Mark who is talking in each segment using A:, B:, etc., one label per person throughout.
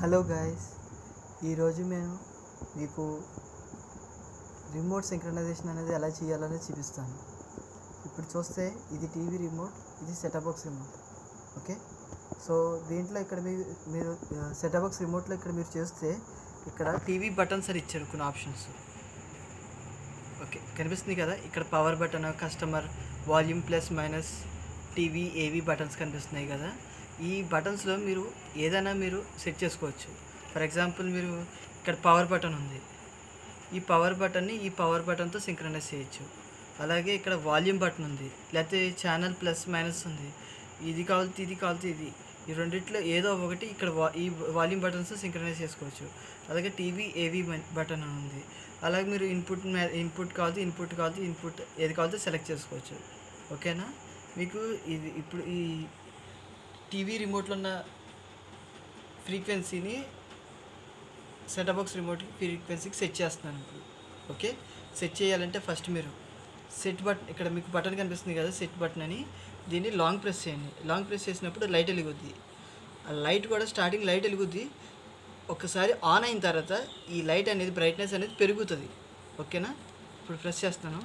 A: hello guys ఈరోజు నేను మీకు రిమోట్ సింక్రనైజేషన్ అనేది ఎలా చేయాలనేది చూపిస్తాను ఇప్పుడు చూస్తే ఇది టీవీ రిమోట్ ఇది setup box remote okay so దీంట్లో ఇక్కడ మీరు మీరు సెటప్ బాక్స్ రిమోట్లో ఇక్కడ మీరు చూస్తే ఇక్కడ టీవీ బటన్స్ అని ఇచ్చారు కొన్ని ఆప్షన్స్ ఓకే కనిపిస్తుంది కదా ఇక్కడ power button customer volume plus minus TV ఏవి బటన్స్ కనిపిస్తున్నాయి కదా ఈ బటన్స్లో మీరు ఏదైనా మీరు సెట్ చేసుకోవచ్చు ఫర్ ఎగ్జాంపుల్ మీరు ఇక్కడ పవర్ బటన్ ఉంది ఈ పవర్ బటన్ని ఈ పవర్ బటన్తో సింక్రనైజ్ చేయొచ్చు అలాగే ఇక్కడ వాల్యూమ్ బటన్ ఉంది లేకపోతే ఛానల్ ప్లస్ మైనస్ ఉంది ఇది కావాలితే ఇది కావాలితే ఇది ఈ రెండిట్లో ఏదో ఒకటి ఇక్కడ వా ఈ వాల్యూమ్ బటన్స్ సింక్రనైజ్ చేసుకోవచ్చు అలాగే టీవీ ఏవి బటన్ అని ఉంది అలాగే మీరు ఇన్పుట్ ఇన్పుట్ కావాలితే ఇన్పుట్ కావాలితే ఇన్పుట్ ఏది కావాలితే సెలెక్ట్ చేసుకోవచ్చు ఓకేనా మీకు ఇది ఇప్పుడు ఈ టీవీ రిమోట్లో ఉన్న ఫ్రీక్వెన్సీని సెటప్ బాక్స్ రిమోట్ ఫ్రీక్వెన్సీకి సెట్ చేస్తున్నాను ఇప్పుడు ఓకే సెట్ చేయాలంటే ఫస్ట్ మీరు సెట్ బటన్ ఇక్కడ మీకు బటన్ కనిపిస్తుంది కదా సెట్ బటన్ అని దీన్ని లాంగ్ ప్రెస్ చేయండి లాంగ్ ప్రెస్ చేసినప్పుడు లైట్ వెలుగుద్ది ఆ లైట్ కూడా స్టార్టింగ్ లైట్ వెలుగుద్ది ఒకసారి ఆన్ అయిన తర్వాత ఈ లైట్ అనేది బ్రైట్నెస్ అనేది పెరుగుతుంది ఓకేనా ఇప్పుడు ప్రెస్ చేస్తాను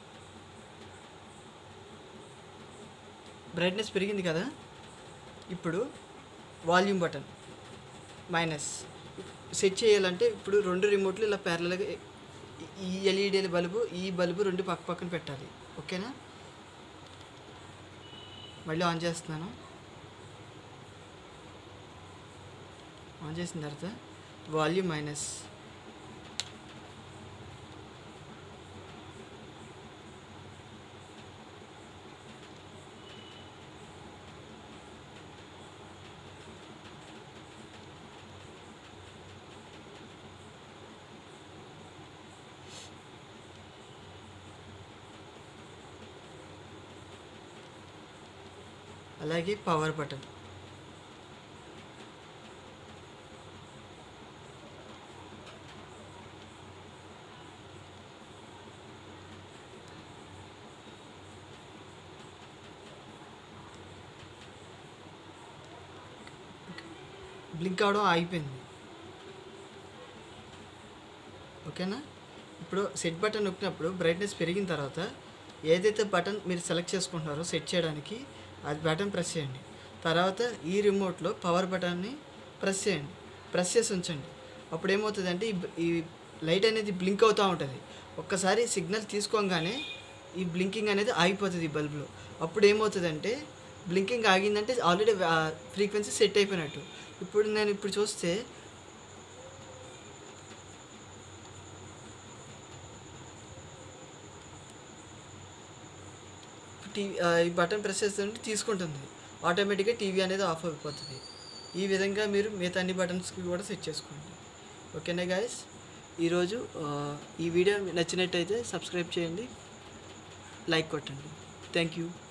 A: బ్రైట్నెస్ పెరిగింది కదా ఇప్పుడు వాల్యూమ్ బటన్ మైనస్ సెట్ చేయాలంటే ఇప్పుడు రెండు రిమోట్లు ఇలా ప్యారలల్గా ఈ ఎల్ఈడి బల్బు ఈ బల్బు రెండు పక్క పక్కన పెట్టాలి ఓకేనా మళ్ళీ ఆన్ చేస్తున్నాను ఆన్ చేసిన తర్వాత వాల్యూమ్ మైనస్ అలాగే పవర్ బటన్ బ్లింక్ అవడం ఆగిపోయింది ఓకేనా ఇప్పుడు సెట్ బటన్ నొక్కినప్పుడు బ్రైట్నెస్ పెరిగిన తర్వాత ఏదైతే బటన్ మీరు సెలెక్ట్ చేసుకుంటున్నారో సెట్ చేయడానికి అది బటన్ ప్రెస్ చేయండి తర్వాత ఈ రిమోట్లో పవర్ బటన్ని ప్రెస్ చేయండి ప్రెస్ చేసి ఉంచండి అప్పుడు ఏమవుతుందంటే ఈ ఈ లైట్ అనేది బ్లింక్ అవుతూ ఉంటుంది ఒక్కసారి సిగ్నల్ తీసుకోగానే ఈ బ్లింకింగ్ అనేది ఆగిపోతుంది ఈ బల్బ్లో అప్పుడు ఏమవుతుందంటే బ్లింకింగ్ ఆగిందంటే ఆల్రెడీ ఫ్రీక్వెన్సీ సెట్ అయిపోయినట్టు ఇప్పుడు నేను ఇప్పుడు చూస్తే టీవీ ఈ బటన్ ప్రెస్ చేస్తుంటే తీసుకుంటుంది ఆటోమేటిక్గా టీవీ అనేది ఆఫ్ అయిపోతుంది ఈ విధంగా మీరు మిగతా అన్ని బటన్స్కి కూడా సెట్ చేసుకోండి ఓకేనా గాయస్ ఈరోజు ఆ, ఈ వీడియో నచ్చినట్టయితే సబ్స్క్రైబ్ చేయండి లైక్ కొట్టండి థ్యాంక్ యూ